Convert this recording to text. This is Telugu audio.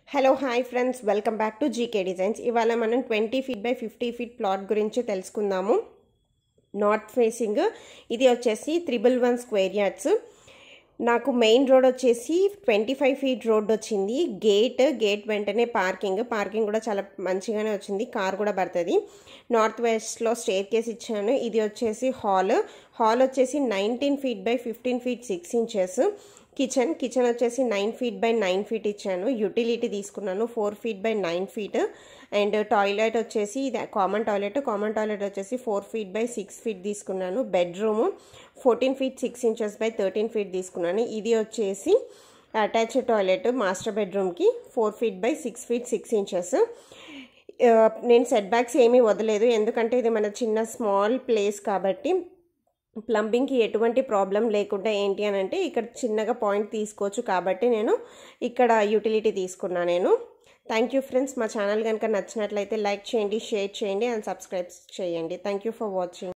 hello hi friends welcome back to GK designs ఇవాళ మనం twenty feet by fifty feet plot గురించి తెలుసుకుందాము నార్త్ ఫేసింగ్ ఇది వచ్చేసి త్రిబుల్ వన్ స్క్వేర్ యార్డ్స్ నాకు మెయిన్ రోడ్ వచ్చేసి ట్వంటీ ఫైవ్ ఫీట్ రోడ్ వచ్చింది గేట్ గేట్ వెంటనే పార్కింగ్ పార్కింగ్ కూడా చాలా మంచిగానే వచ్చింది కార్ కూడా పడుతుంది నార్త్ వెస్ట్లో స్టేర్ కేస్ ఇచ్చాను ఇది వచ్చేసి హాల్ హాల్ వచ్చేసి nineteen feet by fifteen feet six inches kitchen kitchen వచ్చేసి nine feet by nine feet ఇచ్చాను యూటిలిటీ తీసుకున్నాను four feet by nine feet and toilet వచ్చేసి ఇది కామన్ టాయిలెట్ కామన్ టాయిలెట్ వచ్చేసి four feet by six feet తీసుకున్నాను bedroom fourteen feet six inches by thirteen feet తీసుకున్నాను ఇది వచ్చేసి అటాచ్ టాయిలెట్ మాస్టర్ బెడ్రూమ్కి four feet by six feet six inches నేను సెట్ బ్యాక్స్ ఏమీ వదలేదు ఎందుకంటే ఇది మన చిన్న స్మాల్ ప్లేస్ కాబట్టి ప్లంబింగ్కి ఎటువంటి ప్రాబ్లం లేకుండా ఏంటి అని అంటే ఇక్కడ చిన్నగా పాయింట్ తీసుకోవచ్చు కాబట్టి నేను ఇక్కడ యూటిలిటీ తీసుకున్నా నేను థ్యాంక్ యూ ఫ్రెండ్స్ మా ఛానల్ కనుక నచ్చినట్లయితే లైక్ చేయండి షేర్ చేయండి అండ్ సబ్స్క్రైబ్ చేయండి థ్యాంక్ యూ ఫర్ వాచింగ్